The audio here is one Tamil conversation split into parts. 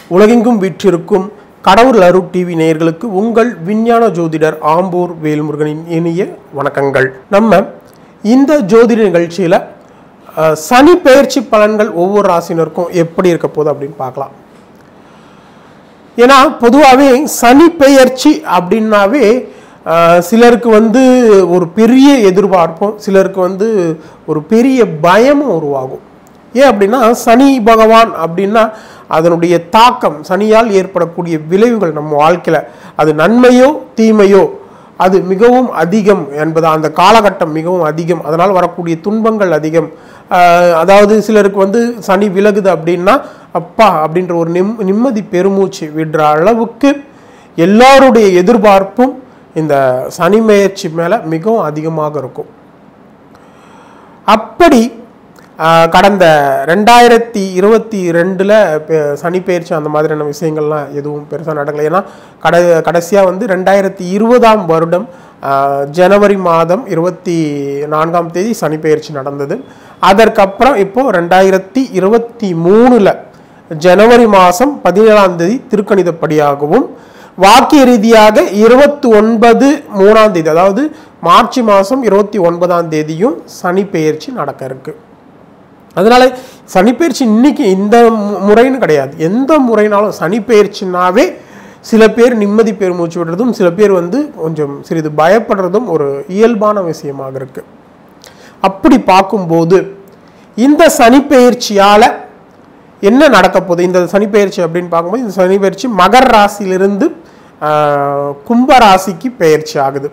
உலகெங்கும் வீற்றிருக்கும் கடவுள் அருட் டிவி நேயர்களுக்கு உங்கள் விஞ்ஞான ஜோதிடர் ஆம்பூர் வேல்முருகனின் இனிய வணக்கங்கள் நம்ம இந்த ஜோதிட நிகழ்ச்சியில் அஹ், சனி பெயர்ச்சி பலன்கள் ஒவ்வொரு ராசினருக்கும் எப்படி இருக்க போகுது அப்படின்னு பார்க்கலாம் ஏன்னா பொதுவாகவே சனி பெயர்ச்சி அப்படின்னாவே ஆஹ், சிலருக்கு வந்து ஒரு பெரிய எதிர்பார்ப்பும் சிலருக்கு வந்து ஒரு பெரிய பயமும் உருவாகும் ஏன் அப்படின்னா சனி பகவான் அப்படின்னா அதனுடைய தாக்கம் சனியால் ஏற்படக்கூடிய விளைவுகள் நம்ம வாழ்க்கையில் அது நன்மையோ தீமையோ அது மிகவும் அதிகம் என்பது அந்த காலகட்டம் மிகவும் அதிகம் அதனால் வரக்கூடிய துன்பங்கள் அதிகம் ஆஹ் அதாவது சிலருக்கு வந்து சனி விலகுது அப்படின்னா அப்பா அப்படின்ற ஒரு நிம் நிம்மதி பெருமூச்சு விடுற அளவுக்கு எல்லாருடைய எதிர்பார்ப்பும் இந்த சனி முயற்சி மேலே மிகவும் அதிகமாக இருக்கும் அப்படி ஆஹ், கடந்த ரெண்டாயிரத்தி இருபத்தி ரெண்டில் சனி பயிற்சி அந்த மாதிரியான விஷயங்கள்லாம் எதுவும் பெருசாக நடக்கலை ஏன்னா கட கடைசியாக வந்து ரெண்டாயிரத்தி இருபதாம் வருடம் ஆஹ், ஜனவரி மாதம் இருபத்தி நான்காம் தேதி சனி பயிற்சி நடந்தது அதற்கப்புறம் இப்போ ரெண்டாயிரத்தி இருபத்தி மூணில் ஜனவரி மாதம் பதினேழாம் தேதி திருக்கணிதப்படியாகவும் வாக்கிய ரீதியாக இருபத்தி ஒன்பது மூணாம் தேதி அதாவது மார்ச் மாதம் இருபத்தி ஒன்பதாம் தேதியும் சனி பெயர்ச்சி நடக்க இருக்கு அதனால சனிப்பெயர்ச்சி இன்னைக்கு இந்த மு- முறைன்னு கிடையாது எந்த முறைனாலும் சனிப்பெயர்ச்சினாவே சில பேர் நிம்மதி பெருமூச்சு விடுறதும் சில பேர் வந்து கொஞ்சம் சிறிது பயப்படுறதும் ஒரு இயல்பான விஷயமாக இருக்கு அப்படி பார்க்கும்போது இந்த சனிப்பெயர்ச்சியால என்ன நடக்க போகுது இந்த சனிப்பெயர்ச்சி அப்படின்னு பார்க்கும்போது இந்த சனிப்பெயர்ச்சி மகர ராசியிலிருந்து ஆஹ், கும்ப ராசிக்கு பெயர்ச்சி ஆகுது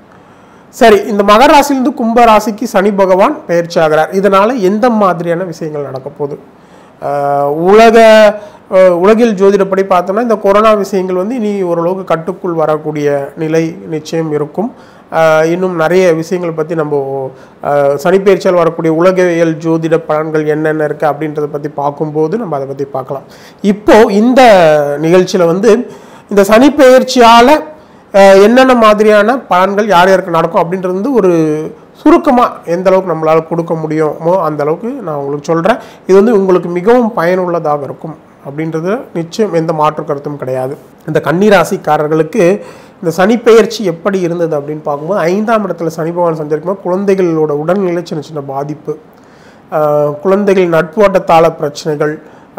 சரி இந்த மகர ராசியிலிருந்து கும்ப ராசிக்கு சனி பகவான் பெயர்ச்சி ஆகிறார் இதனால எந்த மாதிரியான விஷயங்கள் நடக்க போகுது ஆஹ் உலக ஆஹ் உலகில் ஜோதிடப்படி பார்த்தோம்னா இந்த கொரோனா விஷயங்கள் வந்து இனி ஓரளவுக்கு கட்டுக்குள் வரக்கூடிய நிலை நிச்சயம் இருக்கும் ஆஹ் இன்னும் நிறைய விஷயங்கள் பற்றி நம்ம ஆஹ் சனிப்பெயர்ச்சியால் வரக்கூடிய உலகியல் ஜோதிட பலன்கள் என்னென்ன இருக்குது அப்படின்றத பற்றி பார்க்கும்போது நம்ம அதை பற்றி பார்க்கலாம் இப்போ இந்த நிகழ்ச்சியில் வந்து இந்த சனிப்பெயர்ச்சியால் அஹ் என்னென்ன மாதிரியான பலன்கள் யார் யாருக்கு நடக்கும் அப்படின்றது வந்து ஒரு சுருக்கமாக எந்த அளவுக்கு நம்மளால் கொடுக்க முடியுமோ அந்த அளவுக்கு நான் உங்களுக்கு சொல்கிறேன் இது வந்து உங்களுக்கு மிகவும் பயனுள்ளதாக இருக்கும் அப்படின்றது நிச்சயம் எந்த மாற்று கருத்தும் கிடையாது இந்த கன்னிராசிக்காரர்களுக்கு இந்த சனிப்பெயர்ச்சி எப்படி இருந்தது அப்படின்னு பார்க்கும்போது ஐந்தாம் இடத்துல சனி பகவான் சஞ்சரிக்கும்போது குழந்தைகளோட உடல்நிலை சின்ன சின்ன பாதிப்பு ஆஹ் குழந்தைகள் நட்போட்டத்தால பிரச்சனைகள்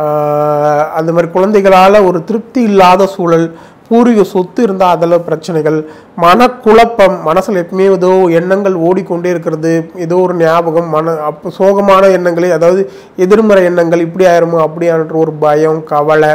ஆஹ் அந்த மாதிரி குழந்தைகளால் ஒரு திருப்தி இல்லாத சூழல் பூர்வீக சொத்து இருந்தால் அதில் பிரச்சனைகள் மனக்குழப்பம் மனசில் எப்பவுமே ஏதோ எண்ணங்கள் ஓடிக்கொண்டே இருக்கிறது ஏதோ ஒரு ஞாபகம் மன அப்போ சோகமான எண்ணங்களே அதாவது எதிர்மறை எண்ணங்கள் இப்படி ஆயிருமோ அப்படி ஆயின்ற ஒரு பயம் கவலை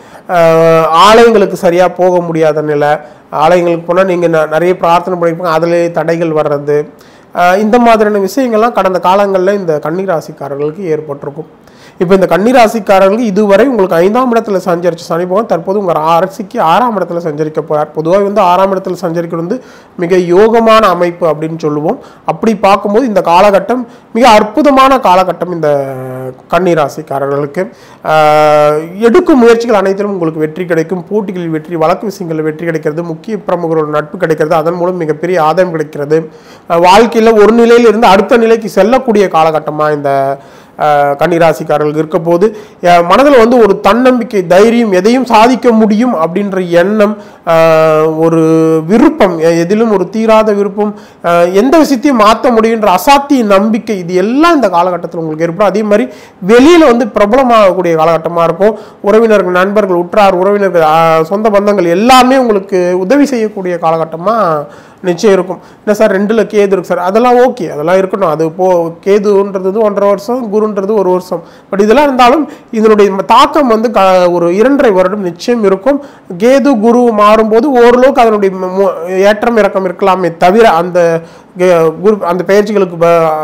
ஆஹ் ஆலயங்களுக்கு சரியாக போக முடியாத நிலை ஆலயங்களுக்கு போனால் நீங்கள் நிறைய பிரார்த்தனை பண்ணியிருப்பாங்க அதிலே தடைகள் வர்றது ஆஹ் இந்த மாதிரியான விஷயங்கள்லாம் கடந்த காலங்களில் இந்த கன்னிராசிக்காரர்களுக்கு ஏற்பட்டிருக்கும் இப்போ இந்த கன்னிராசிக்காரர்களுக்கு இதுவரை உங்களுக்கு ஐந்தாம் இடத்துல சஞ்சரிச்ச சனி பகவான் தற்போது உங்கள் அரசிக்கு ஆறாம் இடத்துல சஞ்சரிக்க போகிறார் பொதுவாக வந்து ஆறாம் இடத்துல சஞ்சரிக்கிறது வந்து மிக யோகமான அமைப்பு அப்படின்னு சொல்லுவோம் அப்படி பார்க்கும்போது இந்த காலகட்டம் மிக அற்புதமான காலகட்டம் இந்த கன்னிராசிக்காரர்களுக்கு ஆஹ் எடுக்கும் முயற்சிகள் அனைத்திலும் உங்களுக்கு வெற்றி கிடைக்கும் போட்டிகளில் வெற்றி வழக்கு விஷயங்களில் வெற்றி கிடைக்கிறது முக்கிய பிரமுகரோட நட்பு கிடைக்கிறது அதன் மூலம் மிகப்பெரிய ஆதாயம் கிடைக்கிறது ஆஹ் வாழ்க்கையில் ஒரு நிலையிலிருந்து அடுத்த நிலைக்கு செல்லக்கூடிய காலகட்டமாக இந்த ஆஹ் கன்னிராசிக்காரர்களுக்கு இருக்க போது அஹ் மனதில் வந்து ஒரு தன்னம்பிக்கை தைரியம் எதையும் சாதிக்க முடியும் அப்படின்ற எண்ணம் ஆஹ் ஒரு விருப்பம் எ- எதிலும் ஒரு தீராத விருப்பம் ஆஹ் எந்த விஷயத்தையும் மாற்ற முடியுன்ற அசாத்திய நம்பிக்கை இது எல்லாம் இந்த காலகட்டத்தில் உங்களுக்கு ஏற்படும் அதே மாதிரி வெளியில் வந்து பிரபலமாகக்கூடிய காலகட்டமாக இருக்கும் உறவினர்கள் நண்பர்கள் உற்றார் உறவினர்கள் ஆஹ் சொந்த பந்தங்கள் எல்லாமே உங்களுக்கு உதவி செய்யக்கூடிய காலகட்டமாக நிச்சயம் இருக்கும் என்ன சார் ரெண்டில் கேது இருக்கு சார் அதெல்லாம் ஓகே அதெல்லாம் இருக்கட்டும் அது போ கேதுன்றது ஒன்றரை வருஷம் குருன்றது ஒரு வருஷம் பட் இதெல்லாம் இருந்தாலும் இதனுடைய ம- தாக்கம் வந்து க ஒரு இரண்டரை வருடம் நிச்சயம் இருக்கும் கேது குரு மாறும்போது ஓரளவுக்கு அதனுடைய மு- மு- ஏற்றம் இறக்கம் இருக்கலாமே தவிர அந்த கே- குரு அந்த பயிற்சிகளுக்கு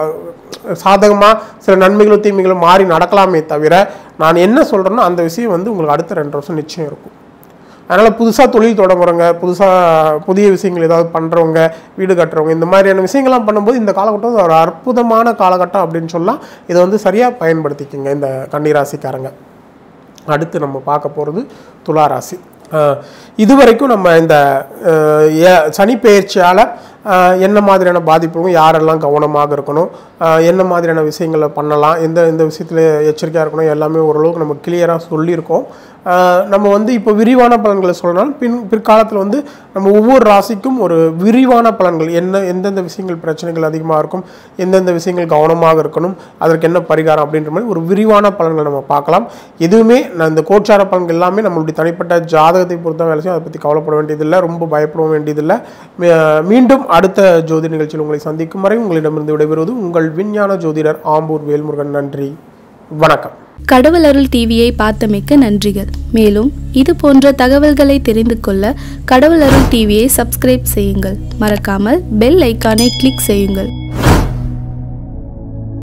ப- சாதகமாக சில நன்மைகளும் தீமைகளும் மாறி நடக்கலாமே தவிர நான் என்ன சொல்கிறேனோ அந்த விஷயம் வந்து உங்களுக்கு அடுத்த ரெண்டு வருஷம் நிச்சயம் இருக்கும் அதனால் புதுசாக தொழில் தொடங்குறவங்க புதுசாக புதிய விஷயங்கள் ஏதாவது பண்ணுறவங்க வீடு கட்டுறவங்க இந்த மாதிரியான விஷயங்கள்லாம் பண்ணும்போது இந்த காலகட்டம் ஒரு அற்புதமான காலகட்டம் அப்படின்னு சொல்லலாம் இதை வந்து சரியாக பயன்படுத்திக்கோங்க இந்த கன்னிராசிக்காரங்க அடுத்து நம்ம பார்க்க போகிறது துளாராசி ஆஹ் இதுவரைக்கும் நம்ம இந்த ஆஹ் ஏ- சனி பெயர்ச்சியால் ஆஹ் என்ன மாதிரியான பாதிப்பும் யாரெல்லாம் கவனமாக இருக்கணும் ஆஹ் என்ன மாதிரியான விஷயங்களை பண்ணலாம் எந்த எந்த விஷயத்தில் எச்சரிக்கையாக இருக்கணும் எல்லாமே ஓரளவுக்கு நம்ம கிளியராக சொல்லியிருக்கோம் ஆஹ் நம்ம வந்து இப்போ விரிவான பலன்களை சொல்லலாம் பின் பிற்காலத்தில் வந்து நம்ம ஒவ்வொரு ராசிக்கும் ஒரு விரிவான பலன்கள் என்ன எந்தெந்த விஷயங்கள் பிரச்சனைகள் அதிகமாக இருக்கும் எந்தெந்த விஷயங்கள் கவனமாக இருக்கணும் அதற்கு என்ன பரிகாரம் அப்படின்ற மாதிரி ஒரு விரிவான பலன்களை நம்ம பார்க்கலாம் எதுவுமே நான் இந்த கோச்சார பலன்கள் எல்லாமே நம்மளுடைய தனிப்பட்ட ஜாதகத்தை பொறுத்த வேலை செய்யும் அதை பற்றி கவலைப்பட வேண்டியதில்லை ரொம்ப பயப்பட வேண்டியதில்லை மீ- மீண்டும் அடுத்த ஜோதி நிகழ்ச்சியில் உங்களை சந்திக்கும் வரை உங்களிடமிருந்து விடைபெறுவது உங்கள் விஞ்ஞான ஜோதிடர் ஆம்பூர் வேல்முருகன் நன்றி வணக்கம் கடவுள் அருள் டிவியை பார்த்தமைக்க நன்றிகள் மேலும் இது போன்ற தகவல்களை தெரிந்து கொள்ள கடவுள் அருள் டிவியை சப்ஸ்கிரைப் செய்யுங்கள் மறக்காமல் பெல் ஐக்கானை கிளிக் செய்யுங்கள்